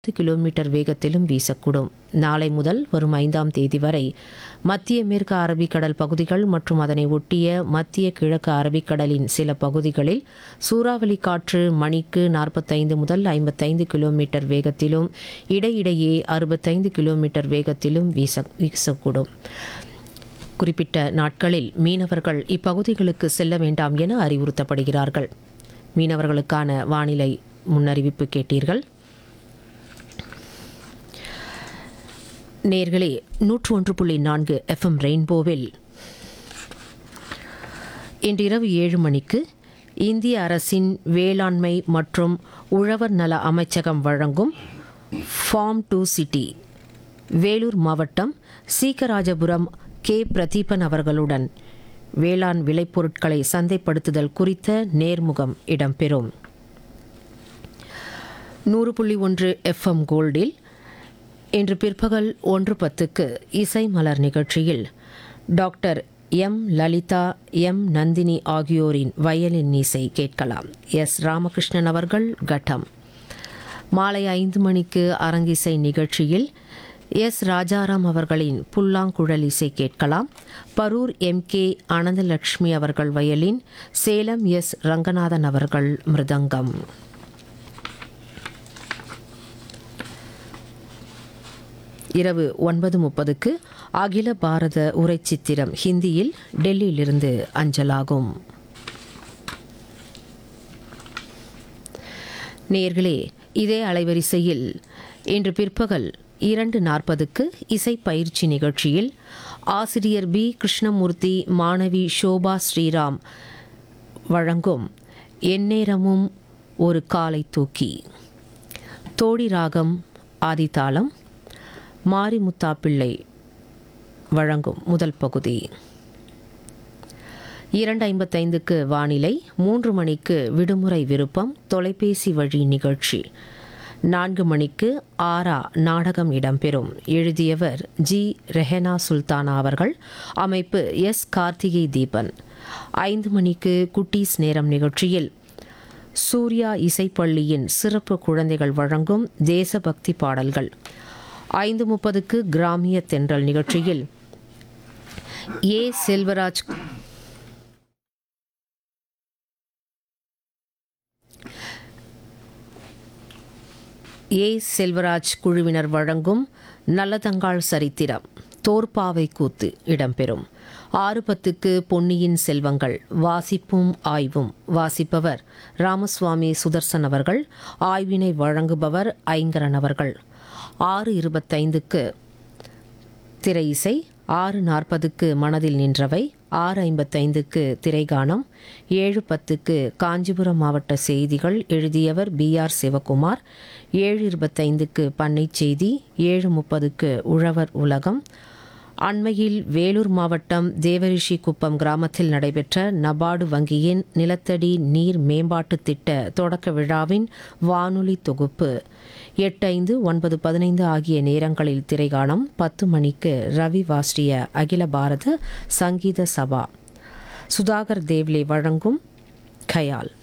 பத்து கிலோமீட்டர் வேகத்திலும் வீசக்கூடும் நாளை முதல் வரும் ஐந்தாம் தேதி வரை மத்திய மேற்கு அரபிக்கடல் பகுதிகள் மற்றும் அதனை ஒட்டிய மத்திய கிழக்கு அரபிக்கடலின் சில பகுதிகளில் சூறாவளி காற்று மணிக்கு நாற்பத்தைந்து முதல் ஐம்பத்தைந்து கிலோமீட்டர் வேகத்திலும் இடையிடையே அறுபத்தைந்து கிலோமீட்டர் வேகத்திலும் வீச வீசக்கூடும் குறிப்பிட்ட நாட்களில் மீனவர்கள் இப்பகுதிகளுக்கு செல்ல வேண்டாம் என அறிவுறுத்தப்படுகிறார்கள் மீனவர்களுக்கான வானிலை முன்னறிவிப்பு கேட்டீர்கள் நேர்களே நூற்று ஒன்று புள்ளி நான்கு எஃப்எம் ரெயின்போவில் இன்றிரவு ஏழு மணிக்கு இந்திய அரசின் வேளாண்மை மற்றும் உழவர் நல அமைச்சகம் வழங்கும் ஃபார்ம் டு சிட்டி வேலூர் மாவட்டம் சீக்கராஜபுரம் கே பிரதீபன் அவர்களுடன் வேளாண் விளைபொருட்களை சந்தைப்படுத்துதல் குறித்த நேர்முகம் இடம்பெறும் நூறு புள்ளி ஒன்று எஃப்எம் கோல்டில் இன்று பிற்பகல் ஒன்று பத்துக்கு இசை மலர் நிகழ்ச்சியில் doctor M Lalitha M Nandini ஆகியோரின் வயலின் இசை கேட்கலாம் எஸ் ராமகிருஷ்ணன் அவர்கள் கட்டம் மாலை ஐந்து மணிக்கு அரங்கிசை நிகழ்ச்சியில் எஸ் ராஜாராம் அவர்களின் புல்லாங்குழல் இசை கேட்கலாம் பரூர் எம் கே அனந்தலட்சுமி அவர்கள் வயலின் சேலம் எஸ் ரங்கநாதன் அவர்கள் மிருதங்கம் இரவு ஒன்பது முப்பதுக்கு அகில பாரத உரைச்சித்திரம் ஹிந்தியில் டெல்லியிலிருந்து அஞ்சலாகும் நேர்களே இதே அலைவரிசையில் இன்று பிற்பகல் இரண்டு நாற்பதுக்கு இசை பயிற்சி நிகழ்ச்சியில் ஆசிரியர் பி கிருஷ்ணமூர்த்தி மாணவி ஷோபா ஸ்ரீராம் வழங்கும் எந்நேரமும் ஒரு காலை தூக்கி தோடி ராகம் ஆதித்தாளம் மாரிமுத்தா பிள்ளை வழங்கும் முதல் பகுதி இரண்டு ஐம்பத்தைந்துக்கு வானிலை மூன்று மணிக்கு விடுமுறை விருப்பம் தொலைபேசி வழி நிகழ்ச்சி நான்கு மணிக்கு ஆரா நாடகம் இடம்பெறும் எழுதியவர் ஜி ரெஹனா சுல்தானா அவர்கள் அமைப்பு எஸ் கார்த்திகை தீபன் ஐந்து மணிக்கு குட்டீஸ் நேரம் நிகழ்ச்சியில் சூர்யா இசைப்பள்ளியின் சிறப்பு குழந்தைகள் வழங்கும் தேசபக்தி பாடல்கள் ஐந்து முப்பதுக்கு கிராமிய தென்றல் நிகழ்ச்சியில் ஏ செல்வராஜ் ஏ செல்வராஜ் குழுவினர் வழங்கும் நல்லதங்காள் சரித்திரம் தோற்பாவை கூத்து இடம்பெறும் ஆறு பத்துக்கு பொன்னியின் செல்வங்கள் வாசிப்பும் ஆய்வும் வாசிப்பவர் ராமசுவாமி சுதர்சன் அவர்கள் ஆய்வினை வழங்குபவர் ஐங்கரன் அவர்கள் ஆறு இருபத்தைந்துக்கு திரை இசை ஆறு நாற்பதுக்கு மனதில் நின்றவை ஆறு ஐம்பத்தைந்துக்கு திரைகானம் ஏழு பத்துக்கு காஞ்சிபுரம் மாவட்ட செய்திகள் எழுதியவர் பி ஆர் சிவகுமார் ஏழு இருபத்தைந்துக்கு பண்ணை செய்தி ஏழு முப்பதுக்கு உழவர் உலகம் அண்மையில் வேலூர் மாவட்டம் தேவரிஷி குப்பம் கிராமத்தில் நடைபெற்ற நபார்டு வங்கியின் நிலத்தடி நீர் மேம்பாட்டு திட்ட தொடக்க விழாவின் வானொலி தொகுப்பு எட்டு ஐந்து ஒன்பது பதினைந்து ஆகிய நேரங்களில் திரைகாணம் பத்து மணிக்கு ரவி வாஸ்ரிய அகில பாரத சங்கீத சபா சுதாகர் தேவ்லே வழங்கும் கயால்